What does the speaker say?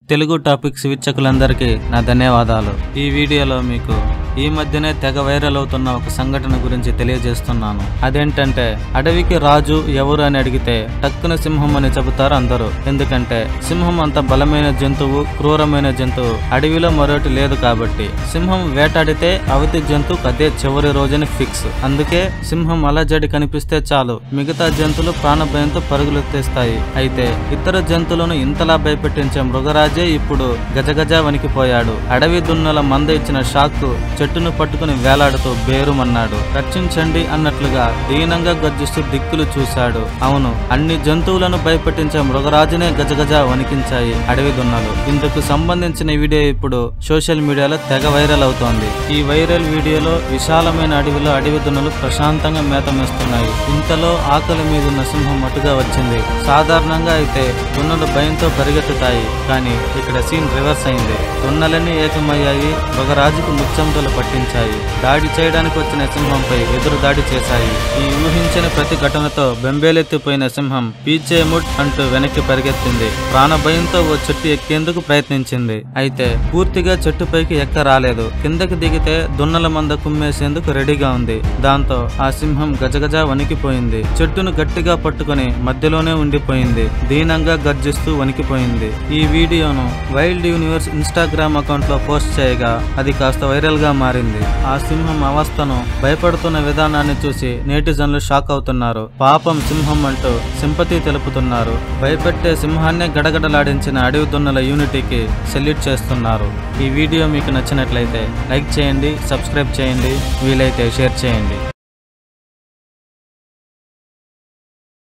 Telugu topics వీక్షకులందరికీ నా ధన్యవాదాలు ఈ వీడియోలో మీకు ఈ మధ్యనే తెగ వైరల్ అవుతున్న ఒక సంఘటన గురించి తెలియజేస్తున్నాను అదేంటంటే అడవికి రాజు ఎవరు అని అడిగితే టక్కున సింహం అని చెబుతారు అందరూ ఎందుకంటే సింహం అంత బలమైన జంతువు క్రూరమైన జంతువు అడవిలో మరొకటి లేదు కాబట్టి సింహం వేటాడితే అవతి జంతువుకు అదే చివరి రోజుని ఫిక్స్ అందుకే సింహం అలజడి కనిపిస్తే చాలు మిగతా జంతువులు ప్రాణభయంతో పరుగులు తీస్తాయి అయితే ఇతర జంతువులను ఇంతలా భయపెట్టించే మృగరాజే ఇప్పుడు గజగజ వణికిపోయాడు అడవి దున్నల మంద ఇచ్చిన షాక్ చెట్టును పట్టుకుని వేలాడుతూ బేరుమన్నాడు రక్షించండి అన్నట్లుగా దీనంగా గర్జిస్తూ దిక్కులు చూశాడు అవును అన్ని జంతువులను భయపెట్టించే మృగరాజునే గజగజ వణికించాయి అడవి దున్నలు ఇందుకు సంబంధించిన వీడియో ఇప్పుడు సోషల్ మీడియాలో తెగ వైరల్ అవుతోంది ఈ వైరల్ వీడియోలో విశాలమైన అడవిలో అడవి దున్నలు ప్రశాంతంగా మేత మేస్తున్నాయి ఇంతలో ఆకలి మీదున్న సింహం మటుగా వచ్చింది సాధారణంగా అయితే దున్నలు భయంతో పరిగెత్తుతాయి కానీ ఇక్కడ సీన్ రివర్స్ అయింది దున్నలన్నీ ఏకమయ్యాయి మృగరాజుకు ముచ్చెమటలు పట్టించాయి దాడి చేయడానికి వచ్చిన సింహంపై ఎదురు దాడి చేశాయి ఈ ఊహించని ప్రతి ఘటనతో బెంబేలెత్తిపోయిన సింహం పీచే ముట్ అంటూ వెనక్కి పరిగెత్తింది ప్రాణ భయంతో ఓ చెట్టు ఎక్కేందుకు ప్రయత్నించింది అయితే పూర్తిగా చెట్టుపైకి ఎక్క రాలేదు కిందకి దిగితే దున్నల మంద కుమ్మేసేందుకు రెడీగా ఉంది దాంతో ఆ సింహం గజగజ వణికిపోయింది చెట్టును గట్టిగా పట్టుకుని మధ్యలోనే ఉండిపోయింది దీనంగా గర్జిస్తూ వణికిపోయింది ఈ వీడియోను వైల్డ్ యూనివర్స్ ఇన్స్టాగ్రామ్ అకౌంట్ లో పోస్ట్ చేయగా అది కాస్త వైరల్ గా మారింది ఆ సింహం అవస్థను భయపడుతున్న విధానాన్ని చూసి నేటిజన్లు షాక్ అవుతున్నారు పాపం సింహం అంటూ సింపతి తెలుపుతున్నారు భయపెట్టే సింహాన్నే గడగడలాడించిన అడవి దున్నల యూనిటీకి సెల్యూట్ చేస్తున్నారు ఈ వీడియో మీకు నచ్చినట్లయితే లైక్ చేయండి సబ్స్క్రైబ్ చేయండి వీలైతే షేర్ చేయండి